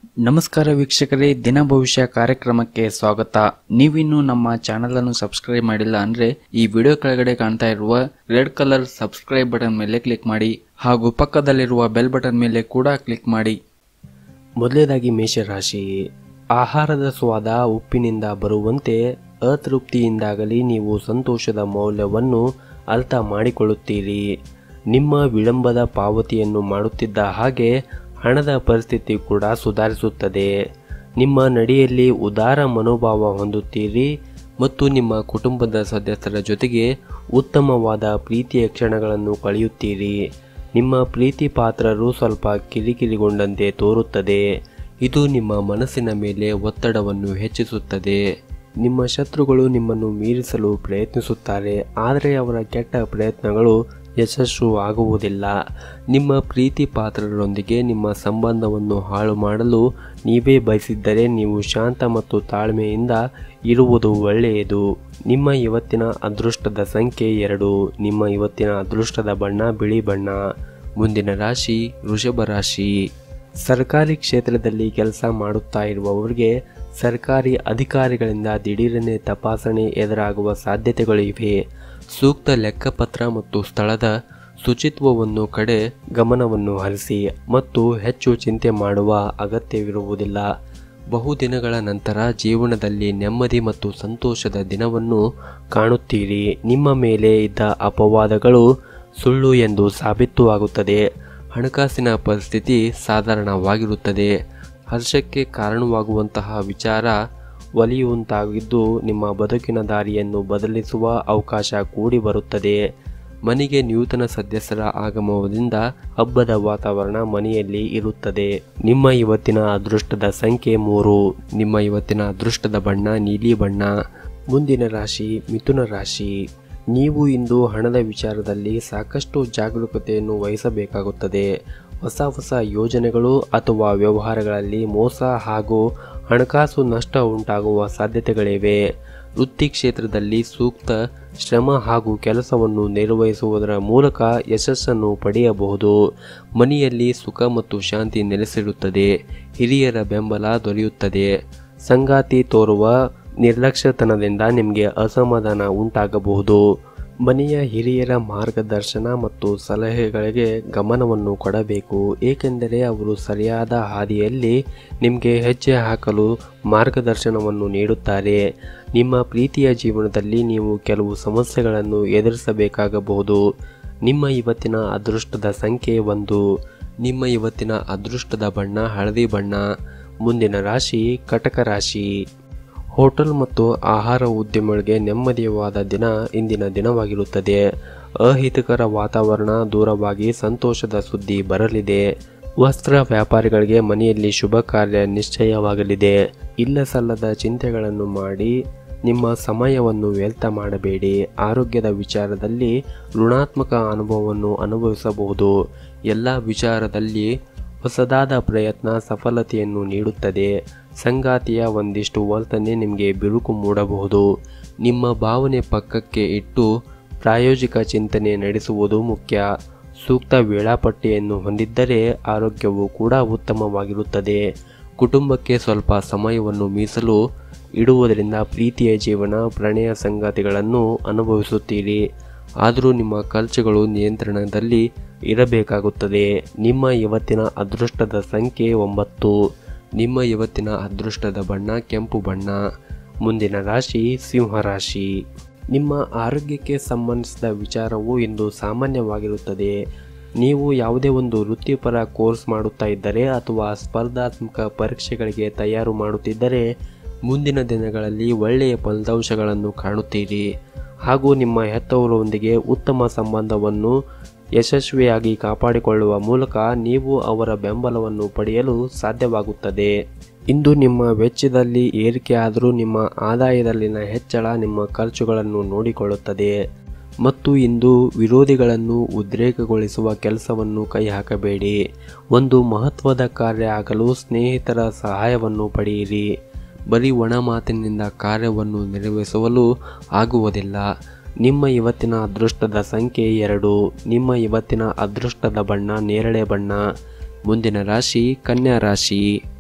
ನಮಸ್ಕಾರ ವೀಕ್ಷಕರೇ ದಿನ ಭವಿಷ್ಯ ಕಾರ್ಯಕ್ರಮಕ್ಕೆ ಸ್ವಾಗತ ನೀವಿನ್ನು ನಮ್ಮ ಚಾನೆಲ್ ಅನ್ನು ಸಬ್ಸ್ಕ್ರೈಬ್ ಮಾಡಿಲ್ಲ ಅಂದ್ರೆ ಈ ವಿಡಿಯೋ ಕೆಳಗಡೆ ಕಾಣ್ತಾ ಇರುವ ರೆಡ್ ಕಲರ್ ಸಬ್ಸ್ಕ್ರೈಬ್ ಬಟನ್ ಮೇಲೆ ಕ್ಲಿಕ್ ಮಾಡಿ ಹಾಗೂ ಪಕ್ಕದಲ್ಲಿರುವ ಬೆಲ್ ಬಟನ್ ಮೇಲೆ ಕೂಡ ಕ್ಲಿಕ್ ಮಾಡಿ ಮೊದಲನೇದಾಗಿ ಮೇಷರಾಶಿ ಆಹಾರದ ಸ್ವಾದ ಉಪ್ಪಿನಿಂದ ಬರುವಂತೆ ಅತೃಪ್ತಿಯಿಂದಾಗಲಿ ನೀವು ಸಂತೋಷದ ಮೌಲ್ಯವನ್ನು ಅರ್ಥ ಮಾಡಿಕೊಳ್ಳುತ್ತೀರಿ ನಿಮ್ಮ ವಿಳಂಬದ ಪಾವತಿಯನ್ನು ಮಾಡುತ್ತಿದ್ದ ಹಾಗೆ ಹಣದ ಪರಿಸ್ಥಿತಿ ಕೂಡ ಸುಧಾರಿಸುತ್ತದೆ ನಿಮ್ಮ ನಡೆಯಲ್ಲಿ ಉದಾರ ಮನೋಭಾವ ಹೊಂದುತ್ತೀರಿ ಮತ್ತು ನಿಮ್ಮ ಕುಟುಂಬದ ಸದಸ್ಯರ ಜೊತೆಗೆ ಉತ್ತಮವಾದ ಪ್ರೀತಿಯ ಕ್ಷಣಗಳನ್ನು ಕಳೆಯುತ್ತೀರಿ ನಿಮ್ಮ ಪ್ರೀತಿ ಪಾತ್ರರು ಸ್ವಲ್ಪ ಕಿರಿಕಿರಿಗೊಂಡಂತೆ ತೋರುತ್ತದೆ ಇದು ನಿಮ್ಮ ಮನಸ್ಸಿನ ಮೇಲೆ ಒತ್ತಡವನ್ನು ಹೆಚ್ಚಿಸುತ್ತದೆ ನಿಮ್ಮ ಶತ್ರುಗಳು ನಿಮ್ಮನ್ನು ಮೀರಿಸಲು ಪ್ರಯತ್ನಿಸುತ್ತಾರೆ ಆದರೆ ಅವರ ಕೆಟ್ಟ ಪ್ರಯತ್ನಗಳು ಯಶಸ್ಸು ಆಗುವುದಿಲ್ಲ ನಿಮ್ಮ ಪ್ರೀತಿ ಪಾತ್ರರೊಂದಿಗೆ ನಿಮ್ಮ ಸಂಬಂಧವನ್ನು ಹಾಳು ಮಾಡಲು ನೀವೇ ಬಯಸಿದ್ದರೆ ನೀವು ಶಾಂತ ಮತ್ತು ತಾಳ್ಮೆಯಿಂದ ಇರುವುದು ಒಳ್ಳೆಯದು ನಿಮ್ಮ ಇವತ್ತಿನ ಅದೃಷ್ಟದ ಸಂಖ್ಯೆ ಎರಡು ನಿಮ್ಮ ಇವತ್ತಿನ ಅದೃಷ್ಟದ ಬಣ್ಣ ಬಿಳಿ ಬಣ್ಣ ಮುಂದಿನ ರಾಶಿ ವೃಷಭ ರಾಶಿ ಸರ್ಕಾರಿ ಕ್ಷೇತ್ರದಲ್ಲಿ ಕೆಲಸ ಮಾಡುತ್ತಾ ಇರುವವರಿಗೆ ಸರ್ಕಾರಿ ಅಧಿಕಾರಿಗಳಿಂದ ದಿಢೀರನೆ ತಪಾಸಣೆ ಎದುರಾಗುವ ಸಾಧ್ಯತೆಗಳು ಇವೆ ಸೂಕ್ತ ಲೆಕ್ಕಪತ್ರ ಮತ್ತು ಸ್ಥಳದ ಶುಚಿತ್ವವನ್ನು ಕಡೆ ಗಮನವನ್ನು ಹರಿಸಿ ಮತ್ತು ಹೆಚ್ಚು ಚಿಂತೆ ಮಾಡುವ ಅಗತ್ಯವಿರುವುದಿಲ್ಲ ಬಹುದಿನಗಳ ನಂತರ ಜೀವನದಲ್ಲಿ ನೆಮ್ಮದಿ ಮತ್ತು ಸಂತೋಷದ ದಿನವನ್ನು ಕಾಣುತ್ತೀರಿ ನಿಮ್ಮ ಮೇಲೆ ಇದ್ದ ಅಪವಾದಗಳು ಸುಳ್ಳು ಎಂದು ಸಾಬೀತು ಆಗುತ್ತದೆ ಹಣಕಾಸಿನ ಪರಿಸ್ಥಿತಿ ಸಾಧಾರಣವಾಗಿರುತ್ತದೆ ಹರ್ಷಕ್ಕೆ ಕಾರಣವಾಗುವಂತಹ ವಿಚಾರ ಒಲಿಯುವಂತಾಗಿದ್ದು ನಿಮ್ಮ ಬದುಕಿನ ದಾರಿಯನ್ನು ಬದಲಿಸುವ ಅವಕಾಶ ಕೂಡಿ ಬರುತ್ತದೆ ಮನೆಗೆ ನೂತನ ಸದಸ್ಯರ ಆಗಮನದಿಂದ ಹಬ್ಬದ ವಾತಾವರಣ ಮನೆಯಲ್ಲಿ ಇರುತ್ತದೆ ನಿಮ್ಮ ಇವತ್ತಿನ ಅದೃಷ್ಟದ ಸಂಖ್ಯೆ ಮೂರು ನಿಮ್ಮ ಇವತ್ತಿನ ಅದೃಷ್ಟದ ಬಣ್ಣ ನೀಲಿ ಬಣ್ಣ ಮುಂದಿನ ರಾಶಿ ಮಿಥುನ ರಾಶಿ ನೀವು ಇಂದು ಹಣದ ವಿಚಾರದಲ್ಲಿ ಸಾಕಷ್ಟು ಜಾಗರೂಕತೆಯನ್ನು ವಹಿಸಬೇಕಾಗುತ್ತದೆ ಹೊಸ ಹೊಸ ಯೋಜನೆಗಳು ಅಥವಾ ವ್ಯವಹಾರಗಳಲ್ಲಿ ಮೋಸ ಹಾಗೂ ಹಣಕಾಸು ನಷ್ಟ ಉಂಟಾಗುವ ಸಾಧ್ಯತೆಗಳಿವೆ ವೃತ್ತಿ ಕ್ಷೇತ್ರದಲ್ಲಿ ಸೂಕ್ತ ಶ್ರಮ ಹಾಗೂ ಕೆಲಸವನ್ನು ನಿರ್ವಹಿಸುವುದರ ಮೂಲಕ ಯಶಸ್ಸನ್ನು ಪಡೆಯಬಹುದು ಮನೆಯಲ್ಲಿ ಸುಖ ಮತ್ತು ಶಾಂತಿ ನೆಲೆಸಿರುತ್ತದೆ ಹಿರಿಯರ ಬೆಂಬಲ ದೊರೆಯುತ್ತದೆ ಸಂಗಾತಿ ತೋರುವ ನಿರ್ಲಕ್ಷ್ಯತನದಿಂದ ನಿಮಗೆ ಅಸಮಾಧಾನ ಉಂಟಾಗಬಹುದು ಮನೆಯ ಹಿರಿಯರ ಮಾರ್ಗದರ್ಶನ ಮತ್ತು ಸಲಹೆಗಳಿಗೆ ಗಮನವನ್ನು ಕೊಡಬೇಕು ಏಕೆಂದರೆ ಅವರು ಸರಿಯಾದ ಹಾದಿಯಲ್ಲಿ ನಿಮಗೆ ಹೆಜ್ಜೆ ಹಾಕಲು ಮಾರ್ಗದರ್ಶನವನ್ನು ನೀಡುತ್ತಾರೆ ನಿಮ್ಮ ಪ್ರೀತಿಯ ಜೀವನದಲ್ಲಿ ನೀವು ಕೆಲವು ಸಮಸ್ಯೆಗಳನ್ನು ಎದುರಿಸಬೇಕಾಗಬಹುದು ನಿಮ್ಮ ಇವತ್ತಿನ ಅದೃಷ್ಟದ ಸಂಖ್ಯೆ ಒಂದು ನಿಮ್ಮ ಇವತ್ತಿನ ಅದೃಷ್ಟದ ಬಣ್ಣ ಹಳದಿ ಬಣ್ಣ ಮುಂದಿನ ರಾಶಿ ಕಟಕ ರಾಶಿ ಹೋಟೆಲ್ ಮತ್ತು ಆಹಾರ ಉದ್ಯಮಗಳಿಗೆ ನೆಮ್ಮದಿಯವಾದ ದಿನ ಇಂದಿನ ದಿನವಾಗಿರುತ್ತದೆ ಅಹಿತಕರ ವಾತಾವರಣ ದೂರವಾಗಿ ಸಂತೋಷದ ಸುದ್ದಿ ಬರಲಿದೆ ವಸ್ತ್ರ ವ್ಯಾಪಾರಿಗಳಿಗೆ ಮನೆಯಲ್ಲಿ ಶುಭ ಕಾರ್ಯ ನಿಶ್ಚಯವಾಗಲಿದೆ ಇಲ್ಲ ಸಲ್ಲದ ಚಿಂತೆಗಳನ್ನು ಮಾಡಿ ನಿಮ್ಮ ಸಮಯವನ್ನು ವ್ಯರ್ಥ ಮಾಡಬೇಡಿ ಆರೋಗ್ಯದ ವಿಚಾರದಲ್ಲಿ ಋಣಾತ್ಮಕ ಅನುಭವವನ್ನು ಅನುಭವಿಸಬಹುದು ಎಲ್ಲ ವಿಚಾರದಲ್ಲಿ ಹೊಸದಾದ ಪ್ರಯತ್ನ ಸಫಲತೆಯನ್ನು ನೀಡುತ್ತದೆ ಸಂಗಾತಿಯ ಒಂದಿಷ್ಟು ವರ್ತನೆ ನಿಮಗೆ ಬಿರುಕು ಮೂಡಬಹುದು ನಿಮ್ಮ ಭಾವನೆ ಪಕ್ಕಕ್ಕೆ ಇಟ್ಟು ಪ್ರಾಯೋಗಿಕ ಚಿಂತನೆ ನಡೆಸುವುದು ಮುಖ್ಯ ಸೂಕ್ತ ವೇಳಾಪಟ್ಟಿಯನ್ನು ಹೊಂದಿದ್ದರೆ ಆರೋಗ್ಯವು ಕೂಡ ಉತ್ತಮವಾಗಿರುತ್ತದೆ ಕುಟುಂಬಕ್ಕೆ ಸ್ವಲ್ಪ ಸಮಯವನ್ನು ಮೀಸಲು ಇಡುವುದರಿಂದ ಪ್ರೀತಿಯ ಜೀವನ ಪ್ರಣಯ ಸಂಗಾತಿಗಳನ್ನು ಅನುಭವಿಸುತ್ತೀರಿ ಆದರೂ ನಿಮ್ಮ ಖರ್ಚುಗಳು ನಿಯಂತ್ರಣದಲ್ಲಿ ಇರಬೇಕಾಗುತ್ತದೆ ನಿಮ್ಮ ಇವತ್ತಿನ ಅದೃಷ್ಟದ ಸಂಖ್ಯೆ ಒಂಬತ್ತು ನಿಮ್ಮ ಇವತ್ತಿನ ಅದೃಷ್ಟದ ಬಣ್ಣ ಕೆಂಪು ಬಣ್ಣ ಮುಂದಿನ ರಾಶಿ ಸಿಂಹರಾಶಿ ನಿಮ್ಮ ಆರೋಗ್ಯಕ್ಕೆ ಸಂಬಂಧಿಸಿದ ವಿಚಾರವು ಇಂದು ಸಾಮಾನ್ಯವಾಗಿರುತ್ತದೆ ನೀವು ಯಾವುದೇ ಒಂದು ವೃತ್ತಿಪರ ಕೋರ್ಸ್ ಮಾಡುತ್ತಾ ಇದ್ದರೆ ಅಥವಾ ಸ್ಪರ್ಧಾತ್ಮಕ ಪರೀಕ್ಷೆಗಳಿಗೆ ತಯಾರು ಮಾಡುತ್ತಿದ್ದರೆ ಮುಂದಿನ ದಿನಗಳಲ್ಲಿ ಒಳ್ಳೆಯ ಫಲಿತಾಂಶಗಳನ್ನು ಕಾಣುತ್ತೀರಿ ಹಾಗೂ ನಿಮ್ಮ ಹೆತ್ತವರೊಂದಿಗೆ ಉತ್ತಮ ಸಂಬಂಧವನ್ನು ಯಶಸ್ವಿಯಾಗಿ ಕಾಪಾಡಿಕೊಳ್ಳುವ ಮೂಲಕ ನೀವು ಅವರ ಬೆಂಬಲವನ್ನು ಪಡೆಯಲು ಸಾಧ್ಯವಾಗುತ್ತದೆ ಇಂದು ನಿಮ್ಮ ವೆಚ್ಚದಲ್ಲಿ ಏರಿಕೆಯಾದರೂ ನಿಮ್ಮ ಆದಾಯದಲ್ಲಿನ ಹೆಚ್ಚಳ ನಿಮ್ಮ ಖರ್ಚುಗಳನ್ನು ನೋಡಿಕೊಳ್ಳುತ್ತದೆ ಮತ್ತು ಇಂದು ವಿರೋಧಿಗಳನ್ನು ಉದ್ರೇಕಗೊಳಿಸುವ ಕೆಲಸವನ್ನು ಕೈ ಹಾಕಬೇಡಿ ಒಂದು ಮಹತ್ವದ ಕಾರ್ಯ ಆಗಲು ಸ್ನೇಹಿತರ ಸಹಾಯವನ್ನು ಪಡೆಯಿರಿ ಬರೀ ಒಣ ಮಾತಿನಿಂದ ಕಾರ್ಯವನ್ನು ನಿರ್ವಹಿಸಲು ಆಗುವುದಿಲ್ಲ ನಿಮ್ಮ ಇವತ್ತಿನ ಅದೃಷ್ಟದ ಸಂಖ್ಯೆ ಎರಡು ನಿಮ್ಮ ಇವತ್ತಿನ ಅದೃಷ್ಟದ ಬಣ್ಣ ನೇರಳೆ ಬಣ್ಣ ಮುಂದಿನ ರಾಶಿ ಕನ್ಯಾ ರಾಶಿ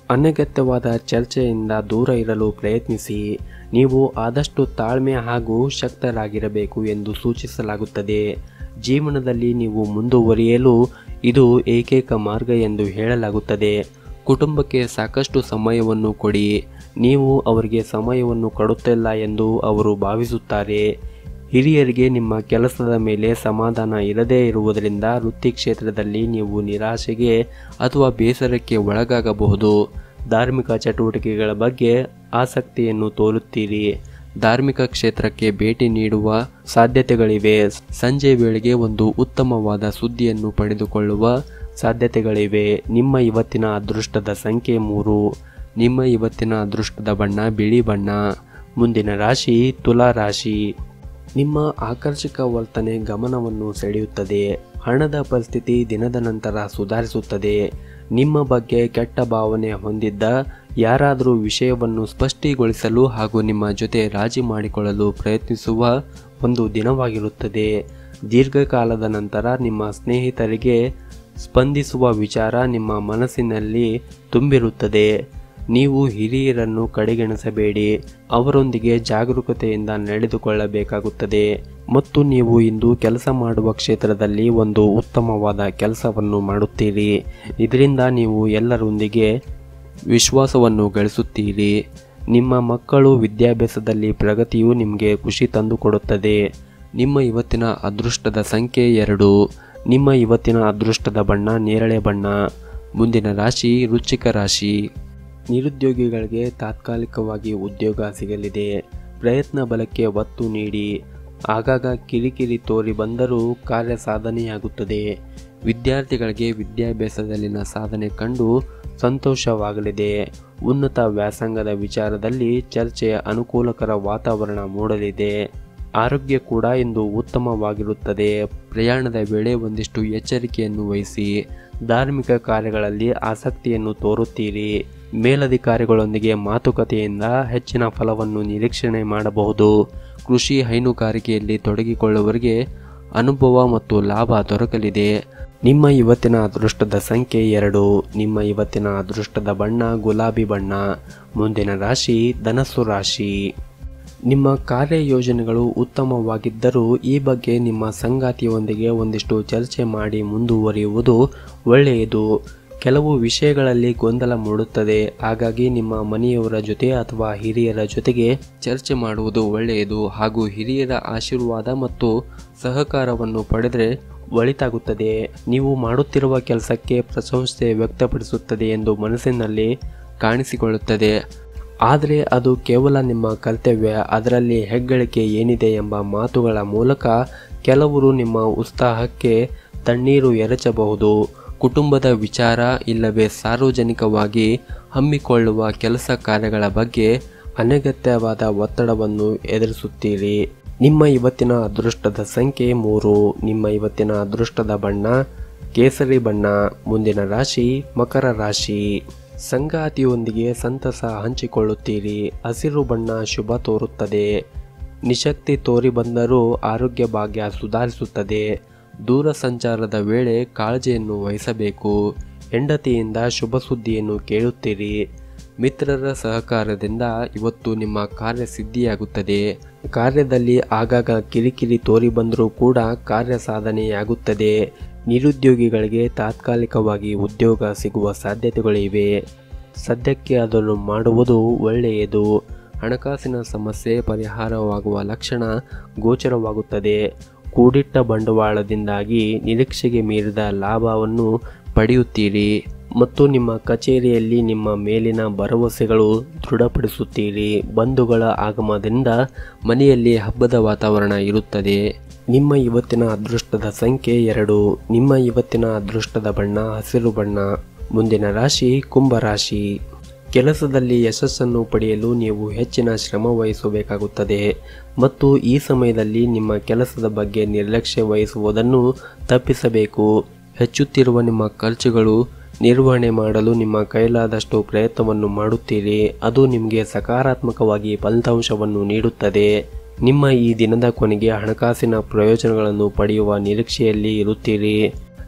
ಅನಗತ್ಯವಾದ ಚರ್ಚೆಯಿಂದ ದೂರ ಇರಲು ಪ್ರಯತ್ನಿಸಿ ನೀವು ಆದಷ್ಟು ತಾಳ್ಮೆ ಹಾಗೂ ಶಕ್ತರಾಗಿರಬೇಕು ಎಂದು ಸೂಚಿಸಲಾಗುತ್ತದೆ ಜೀವನದಲ್ಲಿ ನೀವು ಮುಂದುವರಿಯಲು ಇದು ಏಕೈಕ ಮಾರ್ಗ ಎಂದು ಹೇಳಲಾಗುತ್ತದೆ ಕುಟುಂಬಕ್ಕೆ ಸಾಕಷ್ಟು ಸಮಯವನ್ನು ಕೊಡಿ ನೀವು ಅವರಿಗೆ ಸಮಯವನ್ನು ಕೊಡುತ್ತಿಲ್ಲ ಎಂದು ಅವರು ಭಾವಿಸುತ್ತಾರೆ ಹಿರಿಯರಿಗೆ ನಿಮ್ಮ ಕೆಲಸದ ಮೇಲೆ ಸಮಾಧಾನ ಇರದೇ ಇರುವುದರಿಂದ ವೃತ್ತಿ ಕ್ಷೇತ್ರದಲ್ಲಿ ನೀವು ನಿರಾಶೆಗೆ ಅಥವಾ ಬೇಸರಕ್ಕೆ ಒಳಗಾಗಬಹುದು ಧಾರ್ಮಿಕ ಚಟುವಟಿಕೆಗಳ ಬಗ್ಗೆ ಆಸಕ್ತಿಯನ್ನು ತೋರುತ್ತೀರಿ ಧಾರ್ಮಿಕ ಕ್ಷೇತ್ರಕ್ಕೆ ಭೇಟಿ ನೀಡುವ ಸಾಧ್ಯತೆಗಳಿವೆ ಸಂಜೆ ವೇಳೆಗೆ ಒಂದು ಉತ್ತಮವಾದ ಸುದ್ದಿಯನ್ನು ಪಡೆದುಕೊಳ್ಳುವ ಸಾಧ್ಯತೆಗಳಿವೆ ನಿಮ್ಮ ಇವತ್ತಿನ ಅದೃಷ್ಟದ ಸಂಖ್ಯೆ ಮೂರು ನಿಮ್ಮ ಇವತ್ತಿನ ಅದೃಷ್ಟದ ಬಣ್ಣ ಬಿಳಿ ಬಣ್ಣ ಮುಂದಿನ ರಾಶಿ ತುಲಾ ರಾಶಿ ನಿಮ್ಮ ಆಕರ್ಷಕ ವರ್ತನೆ ಗಮನವನ್ನು ಸೆಳೆಯುತ್ತದೆ ಹಣದ ಪರಿಸ್ಥಿತಿ ದಿನದ ನಂತರ ಸುಧಾರಿಸುತ್ತದೆ ನಿಮ್ಮ ಬಗ್ಗೆ ಕೆಟ್ಟ ಭಾವನೆ ಹೊಂದಿದ್ದ ಯಾರಾದರೂ ವಿಷಯವನ್ನು ಸ್ಪಷ್ಟೀಗೊಳಿಸಲು ಹಾಗೂ ನಿಮ್ಮ ಜೊತೆ ರಾಜಿ ಮಾಡಿಕೊಳ್ಳಲು ಪ್ರಯತ್ನಿಸುವ ಒಂದು ದಿನವಾಗಿರುತ್ತದೆ ದೀರ್ಘಕಾಲದ ನಂತರ ನಿಮ್ಮ ಸ್ನೇಹಿತರಿಗೆ ಸ್ಪಂದಿಸುವ ವಿಚಾರ ನಿಮ್ಮ ಮನಸ್ಸಿನಲ್ಲಿ ತುಂಬಿರುತ್ತದೆ ನೀವು ಹಿರಿಯರನ್ನು ಕಡೆಗಣಿಸಬೇಡಿ ಅವರೊಂದಿಗೆ ಜಾಗರೂಕತೆಯಿಂದ ನಡೆದುಕೊಳ್ಳಬೇಕಾಗುತ್ತದೆ ಮತ್ತು ನೀವು ಇಂದು ಕೆಲಸ ಮಾಡುವ ಕ್ಷೇತ್ರದಲ್ಲಿ ಒಂದು ಉತ್ತಮವಾದ ಕೆಲಸವನ್ನು ಮಾಡುತ್ತೀರಿ ಇದರಿಂದ ನೀವು ಎಲ್ಲರೊಂದಿಗೆ ವಿಶ್ವಾಸವನ್ನು ಗಳಿಸುತ್ತೀರಿ ನಿಮ್ಮ ಮಕ್ಕಳು ವಿದ್ಯಾಭ್ಯಾಸದಲ್ಲಿ ಪ್ರಗತಿಯು ನಿಮಗೆ ಖುಷಿ ತಂದುಕೊಡುತ್ತದೆ ನಿಮ್ಮ ಇವತ್ತಿನ ಅದೃಷ್ಟದ ಸಂಖ್ಯೆ ಎರಡು ನಿಮ್ಮ ಇವತ್ತಿನ ಅದೃಷ್ಟದ ಬಣ್ಣ ನೇರಳೆ ಬಣ್ಣ ಮುಂದಿನ ರಾಶಿ ವೃಶ್ಚಿಕ ರಾಶಿ ನಿರುದ್ಯೋಗಿಗಳಿಗೆ ತಾತ್ಕಾಲಿಕವಾಗಿ ಉದ್ಯೋಗ ಸಿಗಲಿದೆ ಪ್ರಯತ್ನ ಬಲಕ್ಕೆ ಒತ್ತು ನೀಡಿ ಆಗಾಗ ಕಿರಿಕಿರಿ ತೋರಿ ಬಂದರೂ ಕಾರ್ಯ ಸಾಧನೆಯಾಗುತ್ತದೆ ವಿದ್ಯಾರ್ಥಿಗಳಿಗೆ ವಿದ್ಯಾಭ್ಯಾಸದಲ್ಲಿನ ಸಾಧನೆ ಕಂಡು ಸಂತೋಷವಾಗಲಿದೆ ಉನ್ನತ ವ್ಯಾಸಂಗದ ವಿಚಾರದಲ್ಲಿ ಚರ್ಚೆಯ ಅನುಕೂಲಕರ ವಾತಾವರಣ ಮೂಡಲಿದೆ ಆರೋಗ್ಯ ಕೂಡ ಇಂದು ಉತ್ತಮವಾಗಿರುತ್ತದೆ ಪ್ರಯಾಣದ ವೇಳೆ ಒಂದಿಷ್ಟು ಎಚ್ಚರಿಕೆಯನ್ನು ವಹಿಸಿ ಧಾರ್ಮಿಕ ಕಾರ್ಯಗಳಲ್ಲಿ ಆಸಕ್ತಿಯನ್ನು ತೋರುತ್ತೀರಿ ಮೇಲಧಿಕಾರಿಗಳೊಂದಿಗೆ ಮಾತುಕತೆಯಿಂದ ಹೆಚ್ಚಿನ ಫಲವನ್ನು ನಿರೀಕ್ಷಣೆ ಮಾಡಬಹುದು ಕೃಷಿ ಹೈನುಗಾರಿಕೆಯಲ್ಲಿ ತೊಡಗಿಕೊಳ್ಳುವವರಿಗೆ ಅನುಭವ ಮತ್ತು ಲಾಭ ದೊರಕಲಿದೆ ನಿಮ್ಮ ಇವತ್ತಿನ ಅದೃಷ್ಟದ ಸಂಖ್ಯೆ ಎರಡು ನಿಮ್ಮ ಇವತ್ತಿನ ಅದೃಷ್ಟದ ಬಣ್ಣ ಗುಲಾಬಿ ಬಣ್ಣ ಮುಂದಿನ ರಾಶಿ ಧನಸ್ಸು ರಾಶಿ ನಿಮ್ಮ ಕಾರ್ಯಯೋಜನೆಗಳು ಉತ್ತಮವಾಗಿದ್ದರೂ ಈ ಬಗ್ಗೆ ನಿಮ್ಮ ಸಂಗಾತಿಯೊಂದಿಗೆ ಒಂದಿಷ್ಟು ಚರ್ಚೆ ಮಾಡಿ ಮುಂದುವರಿಯುವುದು ಒಳ್ಳೆಯದು ಕೆಲವು ವಿಷಯಗಳಲ್ಲಿ ಗೊಂದಲ ಮೂಡುತ್ತದೆ ಹಾಗಾಗಿ ನಿಮ್ಮ ಮನೆಯವರ ಜೊತೆ ಅಥವಾ ಹಿರಿಯರ ಜೊತೆಗೆ ಚರ್ಚೆ ಮಾಡುವುದು ಒಳ್ಳೆಯದು ಹಾಗೂ ಹಿರಿಯರ ಆಶೀರ್ವಾದ ಮತ್ತು ಸಹಕಾರವನ್ನು ಪಡೆದರೆ ಒಳಿತಾಗುತ್ತದೆ ನೀವು ಮಾಡುತ್ತಿರುವ ಕೆಲಸಕ್ಕೆ ಪ್ರಶಂಸೆ ವ್ಯಕ್ತಪಡಿಸುತ್ತದೆ ಎಂದು ಮನಸ್ಸಿನಲ್ಲಿ ಕಾಣಿಸಿಕೊಳ್ಳುತ್ತದೆ ಆದರೆ ಅದು ಕೇವಲ ನಿಮ್ಮ ಕರ್ತವ್ಯ ಅದರಲ್ಲಿ ಹೆಗ್ಗಳಿಕೆ ಏನಿದೆ ಎಂಬ ಮಾತುಗಳ ಮೂಲಕ ಕೆಲವರು ನಿಮ್ಮ ಉತ್ಸಾಹಕ್ಕೆ ತಣ್ಣೀರು ಎರಚಬಹುದು ಕುಟುಂಬದ ವಿಚಾರ ಇಲ್ಲವೇ ಸಾರ್ವಜನಿಕವಾಗಿ ಹಮ್ಮಿಕೊಳ್ಳುವ ಕೆಲಸ ಕಾರ್ಯಗಳ ಬಗ್ಗೆ ಅನಗತ್ಯವಾದ ಒತ್ತಡವನ್ನು ಎದುರಿಸುತ್ತೀರಿ ನಿಮ್ಮ ಇವತ್ತಿನ ಅದೃಷ್ಟದ ಸಂಖ್ಯೆ ಮೂರು ನಿಮ್ಮ ಇವತ್ತಿನ ಅದೃಷ್ಟದ ಬಣ್ಣ ಕೇಸರಿ ಬಣ್ಣ ಮುಂದಿನ ರಾಶಿ ಮಕರ ರಾಶಿ ಸಂಗಾತಿಯೊಂದಿಗೆ ಸಂತಸ ಹಂಚಿಕೊಳ್ಳುತ್ತೀರಿ ಹಸಿರು ಬಣ್ಣ ಶುಭ ತೋರುತ್ತದೆ ನಿಶಕ್ತಿ ತೋರಿ ಬಂದರೂ ಆರೋಗ್ಯ ಭಾಗ್ಯ ಸುಧಾರಿಸುತ್ತದೆ ದೂರ ಸಂಚಾರದ ವೇಳೆ ಕಾಳಜಿಯನ್ನು ವಹಿಸಬೇಕು ಹೆಂಡತಿಯಿಂದ ಶುಭ ಸುದ್ದಿಯನ್ನು ಕೇಳುತ್ತೀರಿ ಮಿತ್ರರ ಸಹಕಾರದಿಂದ ಇವತ್ತು ನಿಮ್ಮ ಕಾರ್ಯ ಸಿದ್ಧಿಯಾಗುತ್ತದೆ ಕಾರ್ಯದಲ್ಲಿ ಆಗಾಗ ಕಿರಿಕಿರಿ ತೋರಿ ಬಂದರೂ ಕೂಡ ಕಾರ್ಯ ಸಾಧನೆಯಾಗುತ್ತದೆ ನಿರುದ್ಯೋಗಿಗಳಿಗೆ ತಾತ್ಕಾಲಿಕವಾಗಿ ಉದ್ಯೋಗ ಸಿಗುವ ಸಾಧ್ಯತೆಗಳಿವೆ ಸದ್ಯಕ್ಕೆ ಅದನ್ನು ಮಾಡುವುದು ಒಳ್ಳೆಯದು ಹಣಕಾಸಿನ ಸಮಸ್ಯೆ ಪರಿಹಾರವಾಗುವ ಲಕ್ಷಣ ಗೋಚರವಾಗುತ್ತದೆ ಕೂಡಿಟ್ಟ ಬಂಡವಾಳದಿಂದಾಗಿ ನಿರೀಕ್ಷೆಗೆ ಮೀರಿದ ಲಾಭವನ್ನು ಪಡೆಯುತ್ತೀರಿ ಮತ್ತು ನಿಮ್ಮ ಕಚೇರಿಯಲ್ಲಿ ನಿಮ್ಮ ಮೇಲಿನ ಭರವಸೆಗಳು ದೃಢಪಡಿಸುತ್ತೀರಿ ಬಂಧುಗಳ ಆಗಮನದಿಂದ ಮನೆಯಲ್ಲಿ ಹಬ್ಬದ ವಾತಾವರಣ ಇರುತ್ತದೆ ನಿಮ್ಮ ಇವತ್ತಿನ ಅದೃಷ್ಟದ ಸಂಖ್ಯೆ ಎರಡು ನಿಮ್ಮ ಇವತ್ತಿನ ಅದೃಷ್ಟದ ಬಣ್ಣ ಹಸಿರು ಬಣ್ಣ ಮುಂದಿನ ರಾಶಿ ಕುಂಭರಾಶಿ ಕೆಲಸದಲ್ಲಿ ಯಶಸ್ಸನ್ನು ಪಡೆಯಲು ನೀವು ಹೆಚ್ಚಿನ ಶ್ರಮ ವಹಿಸಬೇಕಾಗುತ್ತದೆ ಮತ್ತು ಈ ಸಮಯದಲ್ಲಿ ನಿಮ್ಮ ಕೆಲಸದ ಬಗ್ಗೆ ನಿರ್ಲಕ್ಷ್ಯ ವಹಿಸುವುದನ್ನು ತಪ್ಪಿಸಬೇಕು ಹೆಚ್ಚುತ್ತಿರುವ ನಿಮ್ಮ ಖರ್ಚುಗಳು ನಿರ್ವಹಣೆ ಮಾಡಲು ನಿಮ್ಮ ಕೈಲಾದಷ್ಟು ಪ್ರಯತ್ನವನ್ನು ಮಾಡುತ್ತೀರಿ ಅದು ನಿಮಗೆ ಸಕಾರಾತ್ಮಕವಾಗಿ ಫಲಿತಾಂಶವನ್ನು ನೀಡುತ್ತದೆ ನಿಮ್ಮ ಈ ದಿನದ ಕೊನೆಗೆ ಹಣಕಾಸಿನ ಪ್ರಯೋಜನಗಳನ್ನು ಪಡೆಯುವ ನಿರೀಕ್ಷೆಯಲ್ಲಿ ಇರುತ್ತೀರಿ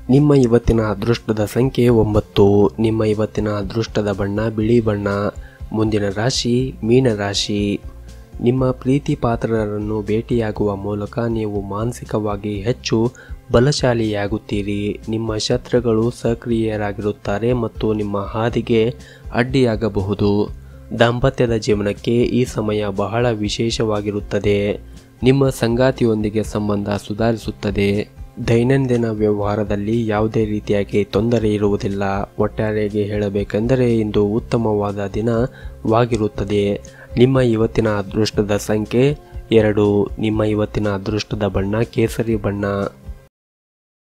ನಿಮ್ಮ ಇವತ್ತಿನ ಅದೃಷ್ಟದ ಸಂಖ್ಯೆ ಒಂಬತ್ತು ನಿಮ್ಮ ಇವತ್ತಿನ ಅದೃಷ್ಟದ ಬಣ್ಣ ಬಿಳಿ ಬಣ್ಣ ಮುಂದಿನ ರಾಶಿ ಮೀನರಾಶಿ ನಿಮ್ಮ ಪ್ರೀತಿ ಪಾತ್ರರನ್ನು ಭೇಟಿಯಾಗುವ ಮೂಲಕ ನೀವು ಮಾನಸಿಕವಾಗಿ ಹೆಚ್ಚು ಬಲಶಾಲಿಯಾಗುತ್ತೀರಿ ನಿಮ್ಮ ಶತ್ರುಗಳು ಸಕ್ರಿಯರಾಗಿರುತ್ತಾರೆ ಮತ್ತು ನಿಮ್ಮ ಹಾದಿಗೆ ಅಡ್ಡಿಯಾಗಬಹುದು ದಾಂಪತ್ಯದ ಜೀವನಕ್ಕೆ ಈ ಸಮಯ ಬಹಳ ವಿಶೇಷವಾಗಿರುತ್ತದೆ ನಿಮ್ಮ ಸಂಗಾತಿಯೊಂದಿಗೆ ಸಂಬಂಧ ಸುಧಾರಿಸುತ್ತದೆ ದೈನಂದಿನ ವ್ಯವಹಾರದಲ್ಲಿ ಯಾವುದೇ ರೀತಿಯಾಗಿ ತೊಂದರೆ ಇರುವುದಿಲ್ಲ ಒಟ್ಟಾರೆಯಾಗಿ ಹೇಳಬೇಕೆಂದರೆ ಇಂದು ಉತ್ತಮವಾದ ದಿನವಾಗಿರುತ್ತದೆ ನಿಮ್ಮ ಇವತ್ತಿನ ಅದೃಷ್ಟದ ಸಂಖ್ಯೆ ಎರಡು ನಿಮ್ಮ ಇವತ್ತಿನ ಅದೃಷ್ಟದ ಬಣ್ಣ ಕೇಸರಿ ಬಣ್ಣ